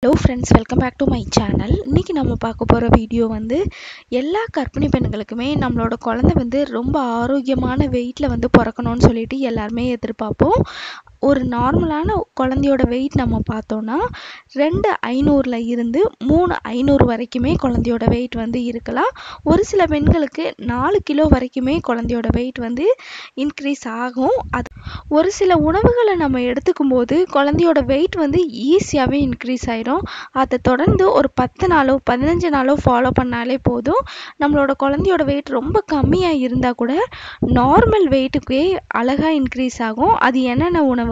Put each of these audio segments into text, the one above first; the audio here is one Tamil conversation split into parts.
hello friends welcome back to my channel இன்றைக்கி நம்ம பார்க்க போகிற வீடியோ வந்து எல்லா கர்ப்பிணி பெண்களுக்குமே நம்மளோட குழந்தை வந்து ரொம்ப ஆரோக்கியமான வெயிட்டில் வந்து பிறக்கணும்னு சொல்லிட்டு எல்லாருமே எதிர்பார்ப்போம் ஒரு நார்மலான குழந்தையோட வெயிட் நம்ம பார்த்தோன்னா ரெண்டு ஐநூறில் இருந்து மூணு ஐநூறு வரைக்குமே குழந்தையோட வெயிட் வந்து இருக்கலாம் ஒரு சில பெண்களுக்கு நாலு கிலோ வரைக்குமே குழந்தையோட வெயிட் வந்து இன்க்ரீஸ் ஆகும் அது ஒரு சில உணவுகளை நம்ம எடுத்துக்கும் போது குழந்தையோட வெயிட் வந்து ஈஸியாகவே இன்க்ரீஸ் ஆயிரும் அதை தொடர்ந்து ஒரு பத்து நாளோ பதினஞ்சு நாளோ ஃபாலோ பண்ணாலே போதும் நம்மளோட குழந்தையோட வெயிட் ரொம்ப கம்மியாக இருந்தால் கூட நார்மல் வெயிட்டுக்கே அழகாக இன்க்ரீஸ் ஆகும் அது என்னென்ன உணவுகள்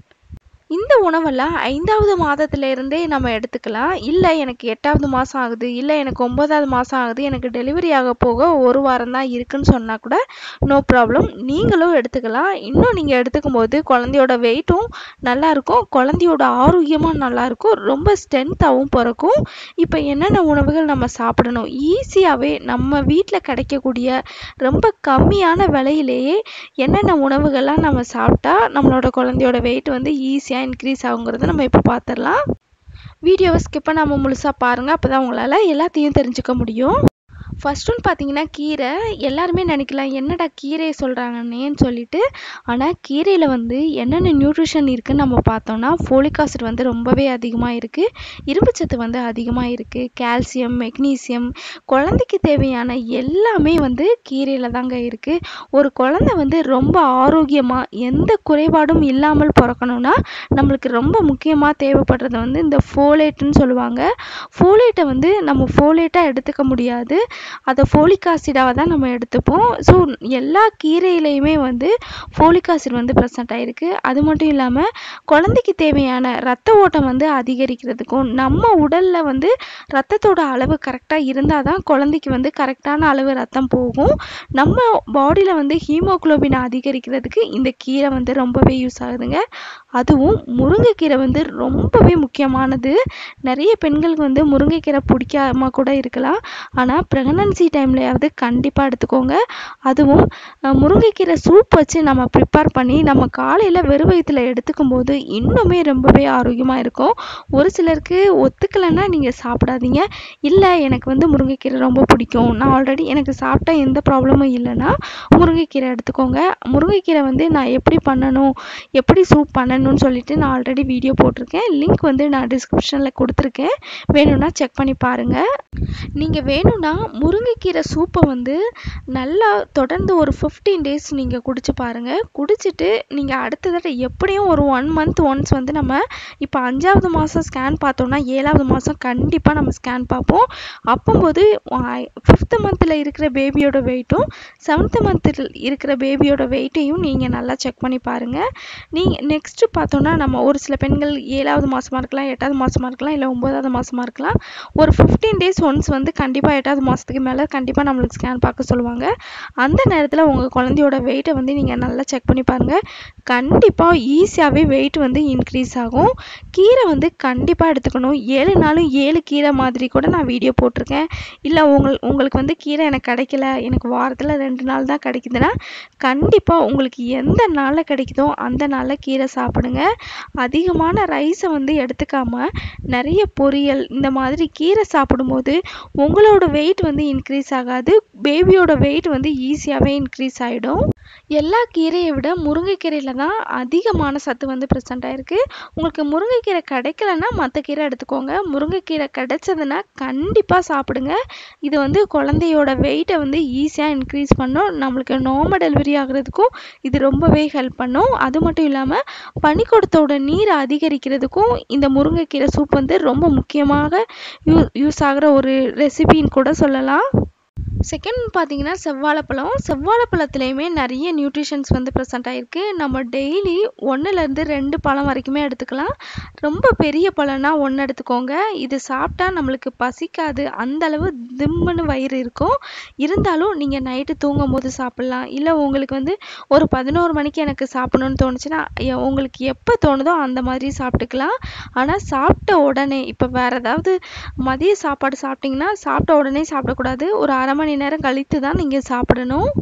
இந்த உணவெல்லாம் ஐந்தாவது மாதத்துல இருந்தே நம்ம எடுத்துக்கலாம் இல்லை எனக்கு எட்டாவது மாதம் ஆகுது இல்லை எனக்கு ஒன்பதாவது மாதம் ஆகுது எனக்கு டெலிவரி ஆக போக ஒரு வாரம் தான் இருக்குன்னு சொன்னால் கூட நோ ப்ராப்ளம் நீங்களும் எடுத்துக்கலாம் இன்னும் நீங்கள் எடுத்துக்கும் போது குழந்தையோட வெயிட்டும் நல்லா இருக்கும் குழந்தையோட ஆரோக்கியமும் நல்லா இருக்கும் ரொம்ப ஸ்ட்ரென்த்தாகவும் பிறக்கும் இப்போ என்னென்ன உணவுகள் நம்ம சாப்பிடணும் ஈஸியாகவே நம்ம வீட்டில் கிடைக்கக்கூடிய ரொம்ப கம்மியான விலையிலேயே என்னென்ன உணவுகள்லாம் நம்ம சாப்பிட்டா நம்மளோட குழந்தையோட வெயிட் வந்து ஈஸியாக இன்க்ரீஸ் ஆகுங்கிறத நம்ம இப்போ பார்த்துடலாம் வீடியோவை ஸ்கிப் பண்ணாமல் முழுசாக பாருங்கள் அப்போ தான் உங்களால் எல்லாத்தையும் தெரிஞ்சுக்க முடியும் ஃபர்ஸ்ட் ஒன் பார்த்தீங்கன்னா கீரை எல்லாருமே நினைக்கலாம் என்னடா கீரையை சொல்கிறாங்கன்னேன்னு சொல்லிட்டு ஆனால் கீரையில் வந்து என்னென்ன நியூட்ரிஷன் இருக்குன்னு நம்ம பார்த்தோம்னா ஃபோலிக் ஆசிட் வந்து ரொம்பவே அதிகமாக இருக்குது இரும்புச்சத்து வந்து அதிகமாக இருக்குது கால்சியம் மெக்னீசியம் குழந்தைக்கு தேவையான எல்லாமே வந்து கீரையில் தாங்க இருக்குது ஒரு குழந்தை வந்து ரொம்ப ஆரோக்கியமாக எந்த குறைபாடும் இல்லாமல் பிறக்கணும்னா நம்மளுக்கு ரொம்ப முக்கியமாக தேவைப்படுறது வந்து இந்த ஃபோலேட்டுன்னு சொல்லுவாங்க ஃபோலேட்டை வந்து நம்ம ஃபோலேட்டாக எடுத்துக்க முடியாது அதை ஃபோலிக் ஆசிடாக தான் நம்ம எடுத்துப்போம் ஸோ எல்லா கீரையிலையுமே வந்து ஃபோலிக் ஆசிட் வந்து ப்ரெசண்ட் ஆகிருக்கு அது மட்டும் இல்லாமல் குழந்தைக்கு தேவையான ரத்த ஓட்டம் வந்து அதிகரிக்கிறதுக்கும் நம்ம உடலில் வந்து ரத்தத்தோட அளவு கரெக்டாக இருந்தால் தான் குழந்தைக்கு வந்து கரெக்டான அளவு ரத்தம் போகும் நம்ம பாடியில் வந்து ஹீமோக்ளோபின் அதிகரிக்கிறதுக்கு இந்த கீரை வந்து ரொம்பவே யூஸ் ஆகுதுங்க அதுவும் முருங்கைக்கீரை வந்து ரொம்பவே முக்கியமானது நிறைய பெண்களுக்கு வந்து முருங்கைக்கீரை பிடிக்காம கூட இருக்கலாம் ஆனால் ப்ரெக்னன்சி டைம்லையாவது கண்டிப்பாக எடுத்துக்கோங்க அதுவும் முருங்கைக்கீரை சூப் வச்சு நம்ம ப்ரிப்பேர் பண்ணி நம்ம காலையில் வெறும் வயிற்றில் எடுத்துக்கும் போது இன்னுமே ரொம்பவே ஆரோக்கியமாக இருக்கும் ஒரு சிலருக்கு ஒத்துக்கலைன்னா நீங்கள் சாப்பிடாதீங்க இல்லை எனக்கு வந்து முருங்கைக்கீரை ரொம்ப பிடிக்கும் நான் ஆல்ரெடி எனக்கு சாப்பிட்டா எந்த ப்ராப்ளமும் இல்லைன்னா முருங்கைக்கீரை எடுத்துக்கோங்க முருங்கைக்கீரை வந்து நான் எப்படி பண்ணணும் எப்படி சூப் பண்ணணும்னு சொல்லிட்டு நான் ஆல்ரெடி வீடியோ போட்டிருக்கேன் லிங்க் வந்து நான் டிஸ்கிரிப்ஷனில் கொடுத்துருக்கேன் வேணும்னா செக் பண்ணி பாருங்கள் நீங்கள் வேணும்னா முருங்கைக்கீரை சூப்பை வந்து நல்லா தொடர்ந்து ஒரு ஃபிஃப்டீன் டேஸ் நீங்கள் குடிச்சு பாருங்கள் குடிச்சிட்டு நீங்கள் அடுத்த தடவை எப்படியும் ஒரு ஒன் மந்த் ஒன்ஸ் வந்து நம்ம இப்போ அஞ்சாவது மாதம் ஸ்கேன் பார்த்தோம்னா ஏழாவது மாதம் கண்டிப்பாக நம்ம ஸ்கேன் பார்ப்போம் அப்போம்போது ஃபிஃப்த்து மந்தில் இருக்கிற பேபியோட வெயிட்டும் செவன்த்து மந்தில் இருக்கிற பேபியோட வெயிட்டையும் நீங்கள் நல்லா செக் பண்ணி பாருங்கள் நீங்கள் நெக்ஸ்ட்டு பார்த்தோன்னா நம்ம ஒரு சில பெண்கள் ஏழாவது மாதமாக இருக்கலாம் எட்டாவது மாதமாக இருக்கலாம் இல்லை ஒம்பதாவது மாதமாக இருக்கலாம் ஒரு ஃபிஃப்டீன் டேஸ் ஒன்ஸ் வந்து கண்டிப்பாக எட்டாவது மாதத்துக்கு மேலே கண்டிப்பாக நம்மளுக்கு ஸ்கேன் பார்க்க சொல்லுவாங்க அந்த நேரத்தில் உங்கள் குழந்தையோட வெயிட்டை வந்து நீங்கள் நல்லா செக் பண்ணி பாருங்கள் கண்டிப்பாக ஈஸியாகவே வெயிட் வந்து இன்க்ரீஸ் ஆகும் கீரை வந்து கண்டிப்பாக எடுத்துக்கணும் ஏழு நாளும் ஏழு கீரை மாதிரி கூட நான் வீடியோ போட்டிருக்கேன் இல்லை உங்கள் உங்களுக்கு வந்து கீரை எனக்கு கிடைக்கல எனக்கு வாரத்தில் ரெண்டு நாள் தான் கிடைக்குதுன்னா கண்டிப்பாக உங்களுக்கு எந்த நாளில் கிடைக்குதோ அந்த நாளில் கீரை சாப்பிடுங்க அதிகமான ரைஸை வந்து எடுத்துக்காமல் நிறைய பொரியல் இந்த மாதிரி கீரை சாப்பிடும்போது உங்களோட வெயிட் வந்து இன்க்ரீஸ் ஆகாது பேபியோட வெயிட் வந்து ஈஸியாகவே இன்க்ரீஸ் ஆகிடும் எல்லா கீரையை விட முருங்கைக்கீரையில் தான் அதிகமான சத்து வந்து ப்ரெசண்ட் ஆகிருக்கு உங்களுக்கு முருங்கைக்கீரை கிடைக்கலன்னா மற்ற கீரை எடுத்துக்கோங்க முருங்கைக்கீரை கிடைச்சதுன்னா கண்டிப்பாக சாப்பிடுங்க இது வந்து குழந்தையோட வெயிட்டை வந்து ஈஸியாக இன்க்ரீஸ் பண்ணும் நம்மளுக்கு நார்மல் டெலிவரி ஆகிறதுக்கும் இது ரொம்பவே ஹெல்ப் பண்ணும் அது மட்டும் இல்லாமல் பனிக்கூடத்தோட நீரை அதிகரிக்கிறதுக்கும் இந்த முருங்கைக்கீரை சூப் வந்து ரொம்ப முக்கியமாக யூ யூஸ் ஆகிற ஒரு ரெசிபின்னு கூட சொல்லலாம் செகண்ட் பார்த்தீங்கன்னா செவ்வாழைப்பழம் செவ்வாழைப்பழத்துலேயுமே நிறைய நியூட்ரிஷன்ஸ் வந்து ப்ரெசென்ட் ஆகிருக்கு நம்ம டெய்லி ஒன்றுலேருந்து ரெண்டு பழம் வரைக்குமே எடுத்துக்கலாம் ரொம்ப பெரிய பழம்னா ஒன்று எடுத்துக்கோங்க இது சாப்பிட்டா நம்மளுக்கு பசிக்காது அந்தளவு திம்முன்னு வயிறு இருக்கும் இருந்தாலும் நீங்கள் நைட்டு தூங்கும் போது சாப்பிட்லாம் இல்லை உங்களுக்கு வந்து ஒரு பதினோரு மணிக்கு எனக்கு சாப்பிடணும்னு தோணுச்சுன்னா உங்களுக்கு எப்போ தோணுதோ அந்த மாதிரி சாப்பிட்டுக்கலாம் ஆனால் சாப்பிட்ட உடனே இப்போ வேறு ஏதாவது மதிய சாப்பாடு சாப்பிட்டிங்கன்னா சாப்பிட்ட உடனே சாப்பிடக்கூடாது ஒரு அரை மணி நேரம் கழித்து தான் நீங்கள் சாப்பிடணும்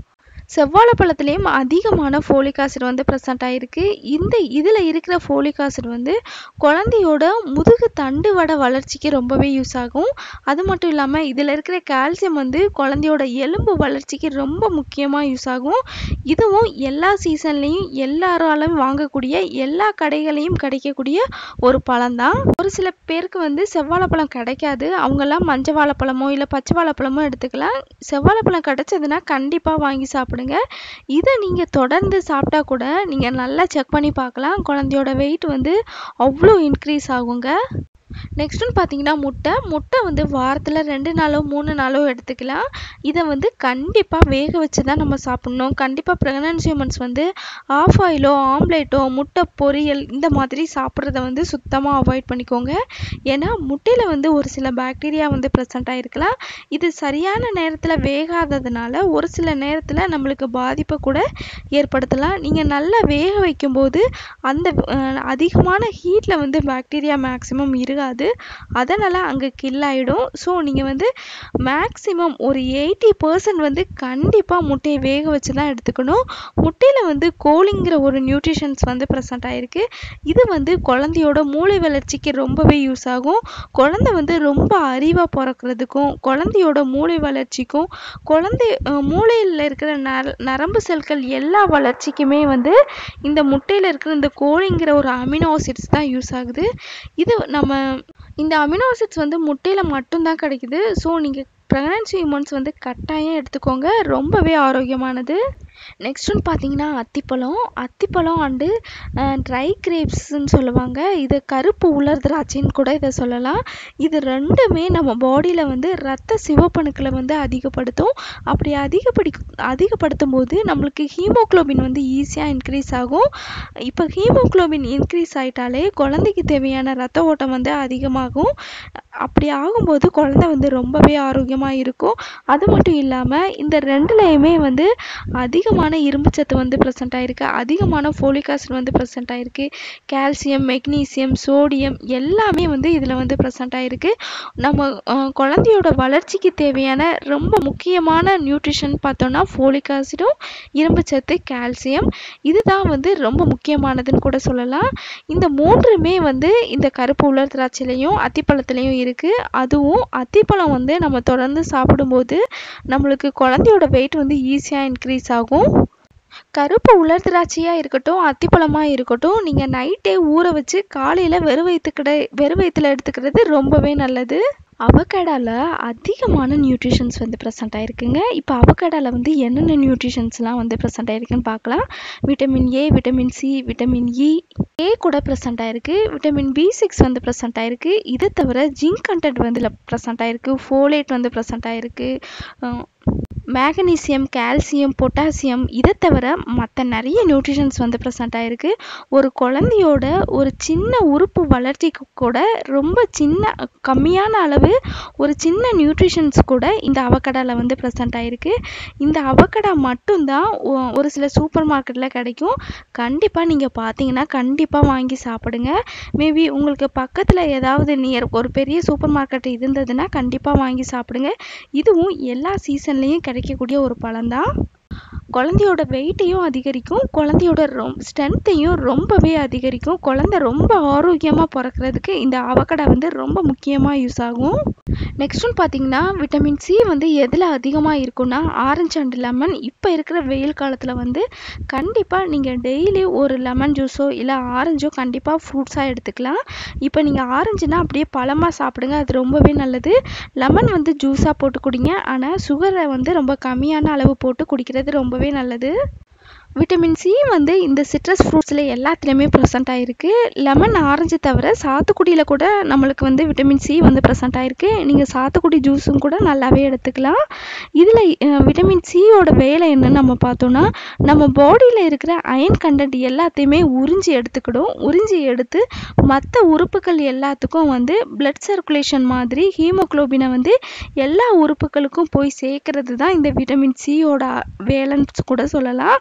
செவ்வாழைப்பழத்துலேயும் அதிகமான ஃபோலிக் ஆசிட் வந்து ப்ரெசென்ட் ஆகிருக்கு இந்த இதில் இருக்கிற ஃபோலிக் ஆசிட் வந்து குழந்தையோட முதுகு தண்டு வட வளர்ச்சிக்கு ரொம்பவே யூஸ் ஆகும் அது மட்டும் இல்லாமல் இதில் இருக்கிற கால்சியம் வந்து குழந்தையோட எலும்பு வளர்ச்சிக்கு ரொம்ப முக்கியமாக யூஸ் ஆகும் இதுவும் எல்லா சீசன்லேயும் எல்லாராலும் வாங்கக்கூடிய எல்லா கடைகளையும் கிடைக்கக்கூடிய ஒரு பழம்தான் ஒரு சில பேருக்கு வந்து செவ்வாழைப்பழம் கிடைக்காது அவங்கெல்லாம் மஞ்சள் வாழைப்பழமோ இல்லை பச்சை வாழைப்பழமோ எடுத்துக்கலாம் செவ்வாழைப்பழம் கிடைச்சதுன்னா கண்டிப்பாக வாங்கி சாப்பிடுங்க இதை நீங்கள் தொடர்ந்து சாப்பிட்டா கூட நீங்கள் நல்லா செக் பண்ணி பார்க்கலாம் குழந்தையோட வெயிட் வந்து அவ்வளோ இன்க்ரீஸ் ஆகுங்க நெக்ஸ்ட்டுன்னு பார்த்தீங்கன்னா முட்டை முட்டை வந்து வாரத்தில் ரெண்டு நாளோ மூணு நாளோ எடுத்துக்கலாம் இதை வந்து கண்டிப்பாக வேக வச்சு தான் நம்ம சாப்பிட்ணும் கண்டிப்பாக ப்ரெக்னன்சி உமன்ஸ் வந்து ஆஃப் ஆயிலோ ஆம்லேட்டோ முட்டை பொரியல் இந்த மாதிரி சாப்பிட்றத வந்து சுத்தமாக அவாய்ட் பண்ணிக்கோங்க ஏன்னா முட்டையில் வந்து ஒரு சில பாக்டீரியா வந்து ப்ரெசென்ட் ஆகிருக்கலாம் இது சரியான நேரத்தில் வேகாததுனால ஒரு சில நேரத்தில் நம்மளுக்கு பாதிப்பை கூட ஏற்படுத்தலாம் நீங்கள் நல்லா வேக வைக்கும்போது அந்த அஹ், அதிகமான ஹீட்டில் வந்து பாக்டீரியா மேக்ஸிமம் இருக்காது அதனால் அங்கே கில் ஆகிடும் ஸோ நீங்கள் வந்து மேக்ஸிமம் ஒரு எயிட்டி பர்சன்ட் வந்து கண்டிப்பாக முட்டையை வேக வச்சு தான் எடுத்துக்கணும் முட்டையில் வந்து கோலிங்கிற ஒரு நியூட்ரிஷன்ஸ் வந்து ப்ரெசென்ட் ஆகிருக்கு இது வந்து குழந்தையோட மூளை வளர்ச்சிக்கு ரொம்பவே யூஸ் ஆகும் குழந்தை வந்து ரொம்ப அறிவாக பிறக்கிறதுக்கும் குழந்தையோட மூளை வளர்ச்சிக்கும் குழந்தை அஹ், மூளையில் இருக்கிற நர நரம்பு செல்கள் எல்லா வளர்ச்சிக்குமே வந்து இந்த முட்டையில் இருக்கிற இந்த கோலிங்கிற ஒரு அமினோ ஆசிட்ஸ் தான் யூஸ் ஆகுது இது நம்ம இந்த அமினோ ஆசிட்ஸ் வந்து முட்டையில் மட்டும்தான் கிடைக்குது ஸோ நீங்கள் ப்ரெக்னன்சி உமன்ஸ் வந்து கட்டாயம் எடுத்துக்கோங்க ரொம்பவே ஆரோக்கியமானது நெக்ஸ்ட் ஒன்று பார்த்தீங்கன்னா அத்திப்பழம் அத்திப்பழம் அண்டு ட்ரை கிரேப்ஸ்ன்னு சொல்லுவாங்க இது கருப்பு உலர் திராட்சைன்னு கூட இதை சொல்லலாம் இது ரெண்டுமே நம்ம பாடியில் வந்து ரத்த சிவப்பணுக்களை வந்து அதிகப்படுத்தும் அப்படி அதிகப்படி அதிகப்படுத்தும் போது நம்மளுக்கு ஹீமோக்ளோபின் வந்து ஈஸியாக இன்க்ரீஸ் ஆகும் இப்போ ஹீமோக்ளோபின் இன்க்ரீஸ் ஆயிட்டாலே குழந்தைக்கு தேவையான ரத்த ஓட்டம் வந்து அதிகமாகும் அப்படி ஆகும்போது குழந்தை வந்து ரொம்பவே ஆரோக்கியமாக இருக்கும் அது மட்டும் இல்லாமல் இந்த ரெண்டுலேயுமே வந்து அதிகமான இரும்புச்சத்து வந்து ப்ரெசென்ட் ஆயிருக்கு அதிகமான ஃபோலிக் ஆசிட் வந்து ப்ரெசென்ட் ஆயிருக்கு கால்சியம் மெக்னீசியம் சோடியம் எல்லாமே வந்து இதில் வந்து ப்ரெசென்ட் ஆயிருக்கு நம்ம அஹ், குழந்தையோட வளர்ச்சிக்கு தேவையான ரொம்ப முக்கியமான நியூட்ரிஷன் பார்த்தோம்னா ஃபோலிக் ஆசிடும் இரும்புச்சத்து கால்சியம் இதுதான் வந்து ரொம்ப முக்கியமானதுன்னு கூட சொல்லலாம் இந்த மூன்றுமே வந்து இந்த கருப்பு உலர் திராட்சையிலையும் அத்திப்பழத்துலையும் இருக்குது அதுவும் அத்திப்பழம் வந்து நம்ம தொடர்ந்து சாப்பிடும்போது நம்மளுக்கு குழந்தையோட வெயிட் வந்து ஈஸியாக இன்க்ரீஸ் ஆகும் கருப்பு உலர் திராட்சையாக இருக்கட்டும் அத்திப்பழமாக இருக்கட்டும் நீங்கள் நைட்டே ஊற வச்சு காலையில் வெறும் வயிற்றுக்கிட வெறும் வயிற்றுல எடுத்துக்கிறது ரொம்பவே நல்லது அவகேடால அதிகமான நியூட்ரிஷன்ஸ் வந்து ப்ரெசென்ட் ஆயிருக்குங்க இப்போ அவகேடால வந்து என்னென்ன நியூட்ரிஷன்ஸ்லாம் வந்து ப்ரெசென்ட் ஆயிருக்குன்னு பார்க்கலாம் vitamin A vitamin C vitamin E A கூட ப்ரெசென்ட் ஆயிருக்கு விட்டமின் பி சிக்ஸ் வந்து ப்ரெசென்ட் ஆயிருக்கு இதை தவிர ஜிங்க் கண்டென்ட் வந்து ப்ரெசென்ட் ஆயிருக்கு ஃபோலேட் வந்து ப்ரெசென்ட் ஆயிருக்கு அஹ் மேக்னீசியம் கால்சியம் பொட்டாசியம் இதை தவிர மற்ற நிறைய நியூட்ரிஷன்ஸ் வந்து ப்ரெசென்ட் ஆயிருக்கு ஒரு குழந்தையோட ஒரு சின்ன உறுப்பு வளர்ச்சிக்கு கூட ரொம்ப சின்ன கம்மியான அளவு ஒரு சின்ன நியூட்ரிஷன்ஸ் கூட இந்த அவக்கடால வந்து ப்ரெசென்ட் ஆயிருக்கு இந்த அவக்கடா மட்டும்தான் ஒ- ஒரு சில சூப்பர் மார்க்கெட்டில் கிடைக்கும் கண்டிப்பாக நீங்கள் பார்த்தீங்கன்னா கண்டிப்பாக வாங்கி சாப்பிடுங்க மேபி உங்களுக்கு பக்கத்தில் ஏதாவது நியர் ஒரு பெரிய சூப்பர் மார்க்கெட் இருந்ததுன்னா கண்டிப்பாக வாங்கி சாப்பிடுங்க இதுவும் எல்லா சீசன்லேயும் கிடைக்கக்கூடிய ஒரு பழம்தான் குழந்தையோட வெயிட்டையும் அதிகரிக்கும் குழந்தையோட ரொம் ஸ்ட்ரென்த்தையும் ரொம்பவே அதிகரிக்கும் குழந்தை ரொம்ப ஆரோக்கியமாக பிறக்கிறதுக்கு இந்த அவக்கடா வந்து ரொம்ப முக்கியமாக யூஸ் ஆகும் நெக்ஸ்ட் ஒன் பார்த்தீங்கன்னா விட்டமின் சி வந்து எதில் அதிகமாக இருக்குன்னா ஆரஞ்சு அண்ட் லெமன் இப்போ இருக்கிற வெயில் காலத்தில் வந்து கண்டிப்பாக நீங்கள் டெய்லி ஒரு லெமன் ஜூஸோ இல்லை ஆரஞ்சோ கண்டிப்பாக ஃப்ரூட்ஸாக எடுத்துக்கலாம் இப்போ நீங்கள் ஆரஞ்சுனா அப்படியே பழமாக சாப்பிடுங்க அது ரொம்பவே நல்லது லெமன் வந்து ஜூஸாக போட்டு குடிங்க ஆனால் சுகரை வந்து ரொம்ப கம்மியான அளவு போட்டு குடிக்கிறது ரொம்பவே நல்லது விட்டமின் சி வந்து இந்த சிட்ரஸ் ஃப்ரூட்ஸில் எல்லாத்துலேயுமே ப்ரெசென்ட் ஆகிருக்கு லெமன் ஆரஞ்சு தவிர சாத்துக்குடியில் கூட நம்மளுக்கு வந்து விட்டமின் சி வந்து ப்ரெசென்ட் ஆகிருக்கு நீங்கள் சாத்துக்குடி ஜூஸும் கூட நல்லாவே எடுத்துக்கலாம் இதில் விட்டமின் சியோட வேலை என்னன்னு நம்ம பார்த்தோன்னா நம்ம பாடியில் இருக்கிற அயன் கண்டென்ட் எல்லாத்தையுமே உறிஞ்சி எடுத்துக்கிடும் உறிஞ்சி எடுத்து மற்ற உறுப்புகள் எல்லாத்துக்கும் வந்து பிளட் சர்க்குலேஷன் மாதிரி ஹீமோகுளோபினை வந்து எல்லா உறுப்புகளுக்கும் போய் சேர்க்கறது தான் இந்த விட்டமின் சியோட வேலைன்னு கூட சொல்லலாம்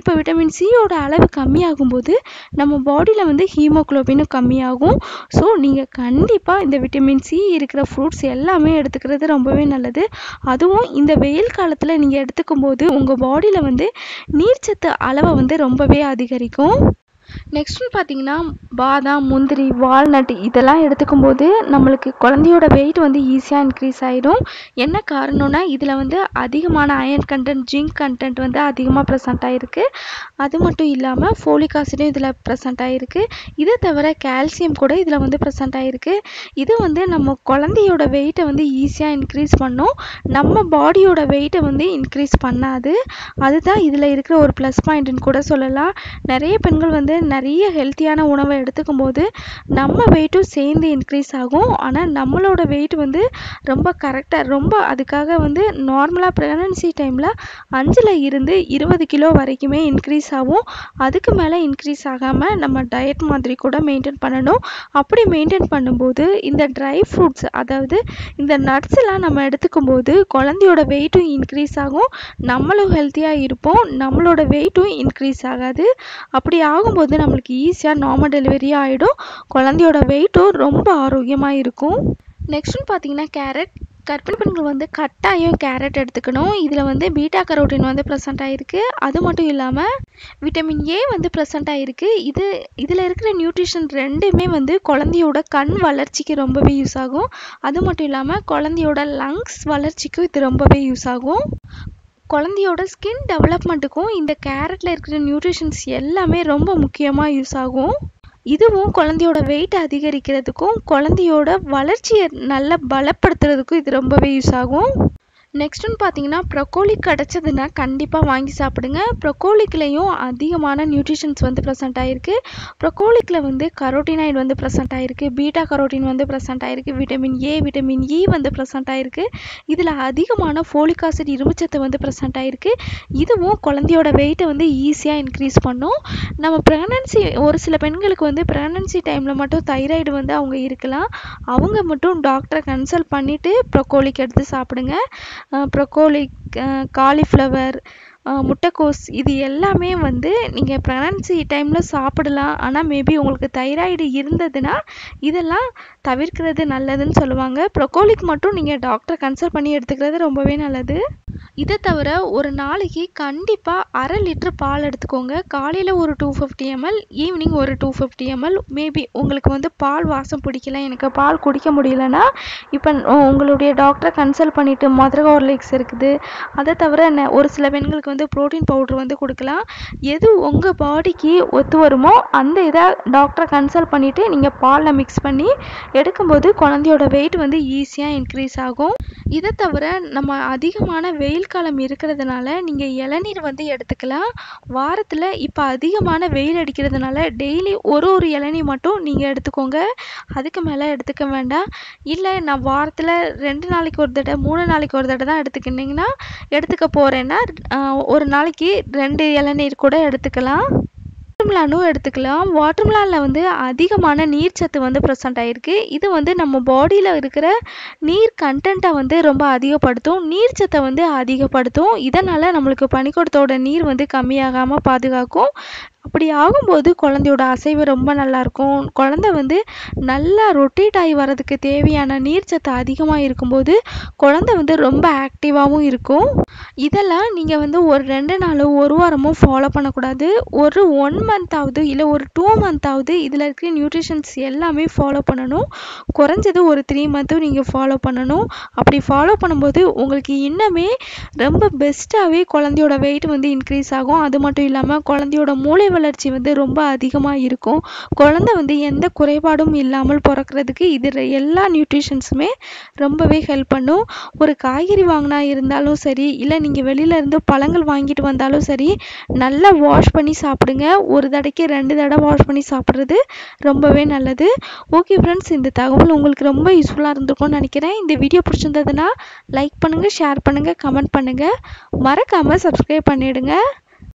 இப்போ விட்டமின் சியோட அளவு கம்மியாகும்போது நம்ம பாடியில் வந்து ஹீமோக்ளோபினும் கம்மியாகும் ஸோ நீங்கள் கண்டிப்பாக இந்த விட்டமின் சி இருக்கிற ஃப்ரூட்ஸ் எல்லாமே எடுத்துக்கிறது ரொம்பவே நல்லது அதுவும் இந்த வெயில் காலத்தில் நீங்கள் எடுத்துக்கும் போது உங்கள் பாடியில் வந்து நீர்ச்சத்து அளவை வந்து ரொம்பவே அதிகரிக்கும் நெக்ஸ்ட்னு பார்த்தீங்கன்னா பாதாம் முந்திரி வால்நட் இதெல்லாம் எடுத்துக்கும் போது நம்மளுக்கு குழந்தையோட வெயிட் வந்து ஈஸியாக இன்க்ரீஸ் ஆகிடும் என்ன காரணம்னா இதில் வந்து அதிகமான அயன் கண்டென்ட் ஜிங்க் கண்டென்ட் வந்து அதிகமாக ப்ரெசென்ட் ஆகிருக்கு அது மட்டும் இல்லாமல் ஃபோலிக் ஆசிடும் இதில் ப்ரெசென்ட் ஆகிருக்கு இது தவிர கால்சியம் கூட இதில் வந்து ப்ரெசென்ட் ஆகிருக்கு இது வந்து நம்ம குழந்தையோட வெயிட்டை வந்து ஈஸியாக இன்க்ரீஸ் பண்ணும் நம்ம பாடியோட வெயிட்டை வந்து இன்க்ரீஸ் பண்ணாது அதுதான் இதில் இருக்கிற ஒரு ப்ளஸ் பாயிண்ட்னு கூட சொல்லலாம் நிறைய பெண்கள் வந்து நிறைய ஹெல்த்தியான உணவை எடுத்துக்கும் போது நம்ம வெயிட்டும் சேர்ந்து இன்க்ரீஸ் ஆகும் ஆனால் நம்மளோட வெயிட் வந்து ரொம்ப கரெக்டாக ரொம்ப அதுக்காக வந்து நார்மலாக ப்ரெக்னன்சி டைமில் அஞ்சில் இருந்து இருபது கிலோ வரைக்குமே இன்க்ரீஸ் ஆகும் அதுக்கு மேலே இன்க்ரீஸ் ஆகாமல் நம்ம டயட் மாதிரி கூட மெயின்டைன் பண்ணணும் அப்படி மெயின்டைன் பண்ணும்போது இந்த ட்ரை ஃப்ரூட்ஸ் அதாவது இந்த நட்ஸ் எல்லாம் நம்ம எடுத்துக்கும் போது குழந்தையோட வெயிட்டும் இன்க்ரீஸ் ஆகும் நம்மளும் ஹெல்த்தியாக இருப்போம் நம்மளோட வெயிட்டும் இன்க்ரீஸ் ஆகாது அப்படி ஆகும்போது நம்மளுக்கு ஈஸியாக நார்மல் டெலிவரி ஆகிடும் குழந்தையோட வெயிட்டும் ரொம்ப ஆரோக்கியமாக இருக்கும் நெக்ஸ்ட்னு பார்த்தீங்கன்னா கேரட் கர்ப்பிணி பெண்கள் வந்து கட்டாயம் கேரட் எடுத்துக்கணும் இதில் வந்து பீட்டா கரோட்டின் வந்து ப்ரெசென்ட் ஆகிருக்கு அது மட்டும் இல்லாமல் விட்டமின் ஏ வந்து ப்ரெசென்ட் ஆகிருக்கு இது இதில் இருக்கிற நியூட்ரிஷன் ரெண்டுமே வந்து குழந்தையோட கண் வளர்ச்சிக்கு ரொம்பவே யூஸ் ஆகும் அது மட்டும் இல்லாமல் குழந்தையோட லங்ஸ் வளர்ச்சிக்கும் இது ரொம்பவே யூஸ் ஆகும் குழந்தையோட ஸ்கின் டெவலப்மெண்ட்டுக்கும் இந்த கேரட்டில் இருக்கிற நியூட்ரிஷன்ஸ் எல்லாமே ரொம்ப முக்கியமாக யூஸ் ஆகும் இதுவும் குழந்தையோட வெயிட் அதிகரிக்கிறதுக்கும் குழந்தையோட வளர்ச்சியை நல்லா பலப்படுத்துறதுக்கும் இது ரொம்பவே யூஸ் ஆகும் நெக்ஸ்ட்டுன்னு பார்த்தீங்கன்னா ப்ரொக்கோலி கிடச்சதுன்னா கண்டிப்பாக வாங்கி சாப்பிடுங்க ப்ரொக்கோலிக்லேயும் அதிகமான நியூட்ரிஷன்ஸ் வந்து ப்ரெசென்ட் ஆகிருக்கு ப்ரொக்கோலிக்கில் வந்து கரோட்டினாய்டு வந்து ப்ரெசென்ட் ஆகிருக்கு பீட்டா கரோட்டின் வந்து ப்ரெசென்ட் ஆகிருக்கு விட்டமின் ஏ விட்டமின் இ வந்து ப்ரெசென்ட் ஆகிருக்கு இதில் அதிகமான ஃபோலிக் ஆசிட் இரும்புச்சத்து வந்து ப்ரெசென்ட் ஆகிருக்கு இதுவும் குழந்தையோட வெயிட்டை வந்து ஈஸியாக இன்க்ரீஸ் பண்ணும் நம்ம ப்ரெக்னன்சி ஒரு சில பெண்களுக்கு வந்து ப்ரெக்னன்சி டைமில் மட்டும் தைராய்டு வந்து அவங்க இருக்கலாம் அவங்க மட்டும் டாக்டரை கன்சல்ட் பண்ணிவிட்டு ப்ரொக்கோலிக் எடுத்து சாப்பிடுங்க ப்ரொக்கோலிக் காலிஃப்ளவர் முட்டைக்கோஸ் இது எல்லாமே வந்து நீங்கள் ப்ரெக்னன்சி டைமில் சாப்பிடலாம் ஆனால் மேபி உங்களுக்கு தைராய்டு இருந்ததுன்னா இதெல்லாம் தவிர்க்கிறது நல்லதுன்னு சொல்லுவாங்க ப்ரொக்கோலிக் மட்டும் நீங்கள் டாக்டரை கன்சல்ட் பண்ணி எடுத்துக்கிறது ரொம்பவே நல்லது இதை தவிர ஒரு நாளைக்கு கண்டிப்பாக அரை லிட்டர் பால் எடுத்துக்கோங்க காலையில் ஒரு டூ ஃபிஃப்டி எம்எல் ஈவினிங் ஒரு டூ ஃபிஃப்டி எம்எல் மேபி உங்களுக்கு வந்து பால் வாசம் பிடிக்கல எனக்கு பால் குடிக்க முடியலன்னா இப்போ உங்களுடைய டாக்டரை கன்சல்ட் பண்ணிவிட்டு மதுரை ஹார்லிக்ஸ் இருக்குது அதை தவிர ந- ஒரு சில பெண்களுக்கு வந்து ப்ரோட்டீன் பவுடர் வந்து கொடுக்கலாம் எது உங்கள் பாடிக்கு ஒத்து வருமோ அந்த இதை டாக்டரை கன்சல்ட் பண்ணிவிட்டு நீங்கள் பாலில் மிக்ஸ் பண்ணி எடுக்கும்போது குழந்தையோட வெயிட் வந்து ஈஸியாக இன்க்ரீஸ் ஆகும் இதை தவிர நம்ம அதிகமான வெயில் காலம் இருக்கிறதுனால நீங்கள் இளநீர் வந்து எடுத்துக்கலாம் வாரத்தில் இப்போ அதிகமான வெயில் அடிக்கிறதுனால டெய்லி ஒரு ஒரு இளநீ மட்டும் நீங்கள் எடுத்துக்கோங்க அதுக்கு மேலே எடுத்துக்க வேண்டாம் இல்லை நான் வாரத்தில் ரெண்டு நாளைக்கு ஒரு தடவை மூணு நாளைக்கு ஒரு தடவை தான் எடுத்துக்கிட்டிங்கன்னா எடுத்துக்க போகிறேன்னா ஒரு நாளைக்கு ரெண்டு இளநீர் கூட எடுத்துக்கலாம் வாட்டர்மெலானும் எடுத்துக்கலாம் வாட்டர்மெலானில் வந்து அதிகமான நீர்ச்சத்து வந்து ப்ரெசென்ட் ஆகிருக்கு இது வந்து நம்ம பாடியில் இருக்கிற நீர் கண்டென்ட்டை வந்து ரொம்ப அதிகப்படுத்தும் நீர்ச்சத்தை வந்து அதிகப்படுத்தும் இதனால் நம்மளுக்கு பனிக்கூடத்தோட நீர் வந்து கம்மியாகாமல் பாதுகாக்கும் அப்படி ஆகும்போது குழந்தையோட அசைவு ரொம்ப நல்லாயிருக்கும் குழந்தை வந்து நல்லா ரொட்டேட் ஆகி வர்றதுக்கு தேவையான நீர்ச்சத்து அதிகமாக இருக்கும்போது குழந்தை வந்து ரொம்ப ஆக்டிவாகவும் இருக்கும் இதெல்லாம் நீங்கள் வந்து ஒரு ரெண்டு நாளோ ஒரு வாரமோ ஃபாலோ பண்ணக்கூடாது ஒரு ஒன் மந்த்தாவது இல்லை ஒரு டூ மந்த்தாவது இதில் இருக்கிற நியூட்ரிஷன்ஸ் எல்லாமே ஃபாலோ பண்ணணும் குறைஞ்சது ஒரு த்ரீ மந்த்தும் நீங்கள் ஃபாலோ பண்ணணும் அப்படி ஃபாலோ பண்ணும்போது உங்களுக்கு இன்னுமே ரொம்ப பெஸ்ட்டாகவே குழந்தையோட வெயிட் வந்து இன்க்ரீஸ் ஆகும் அது மட்டும் இல்லாமல் குழந்தையோட மூளை வளர்ச்சி வந்து ரொம்ப அதிகமாக இருக்கும் குழந்தை வந்து எந்த குறைபாடும் இல்லாமல் பிறக்கிறதுக்கு இது ரெ- எல்லா நியூட்ரிஷன்ஸுமே ரொம்பவே ஹெல்ப் பண்ணும் ஒரு காய்கறி வாங்கினா இருந்தாலும் சரி இல்லை நீங்கள் வெளியில இருந்து பழங்கள் வாங்கிட்டு வந்தாலும் சரி நல்லா வாஷ் பண்ணி சாப்பிடுங்க ஒரு தடவைக்கு ரெண்டு தடவை வாஷ் பண்ணி சாப்பிட்றது ரொம்பவே நல்லது ஓகே ஃப்ரெண்ட்ஸ் இந்த தகவல் உங்களுக்கு ரொம்ப யூஸ்ஃபுல்லாக இருந்திருக்கும்னு நினைக்கிறேன் இந்த வீடியோ பிடிச்சிருந்ததுன்னா லைக் பண்ணுங்கள் ஷேர் பண்ணுங்கள் கமெண்ட் பண்ணுங்கள் மறக்காமல் சப்ஸ்கிரைப் பண்ணிவிடுங்க